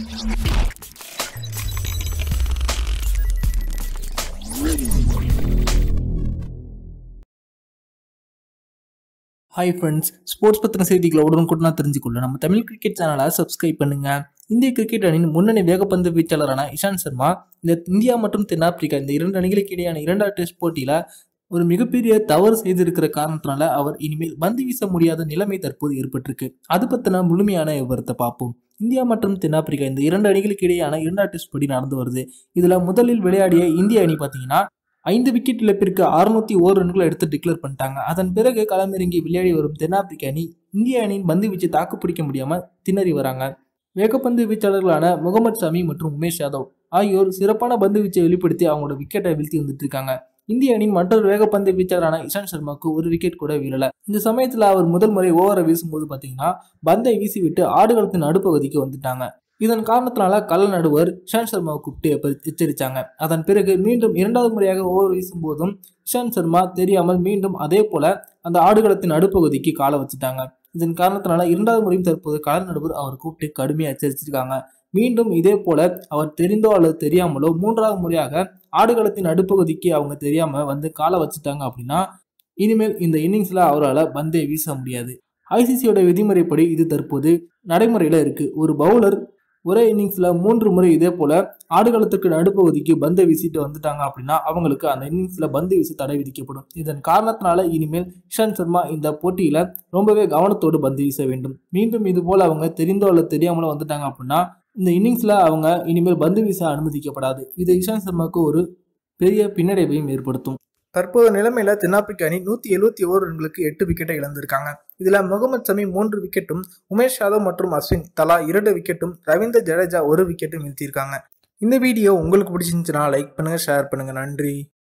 hi friends sports பற்றின செய்திகளை உடனுக்குடனாக தெரிஞ்சுக்கொள்ள நம்ம தமிழ் கிரிக்கெட் சேனலை சப்ஸ்கிரைப் பண்ணுங்க இந்திய கிரிக்கெட் அணியின் முன்னணி வேகப்பந்து வீச்சாளரான இஷாந்த் சர்மா இந்த இந்தியா மற்றும் தென்னாப்பிரிக்கா இந்த இரண்டு அணிகளுக்கு இடையான இரண்டாவது டெஸ்ட் போட்டியில் ஒரு மிகப்பெரிய தவறு செய்திருக்கிற காரணத்தினால அவர் இனிமேல் பந்து வீச முடியாத நிலைமை தற்போது ஏற்பட்டிருக்கு அது பற்றின முழுமையான விவரத்தை பார்ப்போம் இந்தியா மற்றும் தென்னாப்பிரிக்கா இந்த இரண்டு அணிகளுக்கு இடையான இரண்டாவது டெஸ்ட் போட்டி நடந்து வருது இதில் முதலில் விளையாடிய இந்திய அணி பார்த்தீங்கன்னா ஐந்து விக்கெட் இழப்பிற்கு அறுநூத்தி ஓர் ரன்களை எடுத்து டிக்ளேர் பண்ணிட்டாங்க அதன் பிறகு களமிறங்கி விளையாடி வரும் தென்னாப்பிரிக்க அணி இந்திய அணியின் பந்து வீச்சு தாக்கு பிடிக்க முடியாம திணறி வராங்க வேகப்பந்து வீச்சாளர்களான முகமது ஷமி மற்றும் உமேஷ் யாதவ் ஆகியோர் சிறப்பான பந்து வீச்சை வெளிப்படுத்தி அவங்களோட விக்கெட்டை வீழ்த்தி வந்துட்டு இருக்காங்க இந்திய அணியின் மற்றொரு வேகப்பந்து வீச்சாளரான இஷாந்த் சர்மாவுக்கு ஒரு விக்கெட் கூட வீழல இந்த சமயத்துல அவர் முதல் முறை ஓவரை வீசும்போது பாத்தீங்கன்னா பந்தை வீசிவிட்டு ஆடுகளத்தின் நடுப்பகுதிக்கு வந்துட்டாங்க இதன் காரணத்தினால கள்ள நடுவர் இஷாந்த் சர்மாவை கூப்பிட்டு எப்ப- எச்சரிச்சாங்க அதன் பிறகு மீண்டும் இரண்டாவது முறையாக ஓவர் வீசும்போதும் இஷாந்த் சர்மா தெரியாமல் மீண்டும் அதே போல அந்த ஆடுகளத்தின் நடுப்பகுதிக்கு காலை வச்சுட்டாங்க இதன் காரணத்தினால இரண்டாவது முறையும் தற்போது கள நடுவர் அவர் கூப்பிட்டு கடுமையாக எச்சரிச்சிருக்காங்க மீண்டும் இதே போல அவர் தெரிந்தோ அல்லது தெரியாமலோ மூன்றாவது முறையாக ஆடுகளத்தின் நடுப்பகுதிக்கு அவங்க தெரியாம வந்து காலை வச்சுட்டாங்க அப்படின்னா இனிமேல் இந்த இன்னிங்ஸ்ல அவரால் பந்தை வீச முடியாது ஐசிசியோட விதிமுறைப்படி இது தற்போது நடைமுறையில் இருக்கு ஒரு பவுலர் ஒரே இன்னிங்ஸ்ல மூன்று முறை இதே போல ஆடுகளத்துக்கு நடுப்பகுதிக்கு பந்தை வீசிட்டு வந்துட்டாங்க அப்படின்னா அவங்களுக்கு அந்த இன்னிங்ஸ்ல பந்து வீச தடை விதிக்கப்படும் இதன் காரணத்தினால இனிமேல் இஷாந்த் சர்மா இந்த போட்டியில ரொம்பவே கவனத்தோடு பந்து வீச வேண்டும் மீண்டும் இது போல அவங்க தெரிந்தோ அல்லது தெரியாமலோ வந்துட்டாங்க அப்படின்னா இந்த இன்னிங்ஸ்ல அவங்க இனிமேல் பந்து வீச அனுமதிக்கப்படாது இது இஷாந்த் சர்மாவுக்கு ஒரு பெரிய பின்னடைவையும் ஏற்படுத்தும் தற்போது நிலைமையில தென்னாப்பிரிக்க அணி நூத்தி எழுபத்தி ஓரு ரன்களுக்கு எட்டு விக்கெட்டை இழந்திருக்காங்க இதுல முகமது சமி மூன்று விக்கெட்டும் உமேஷ் யாதவ் மற்றும் அஸ்வின் தலா இரண்டு விக்கெட்டும் ரவீந்திர ஜடேஜா ஒரு விக்கெட்டும் வீழ்த்தியிருக்காங்க இந்த வீடியோ உங்களுக்கு பிடிச்சிருந்துச்சுன்னா லைக் பண்ணுங்க ஷேர் பண்ணுங்க நன்றி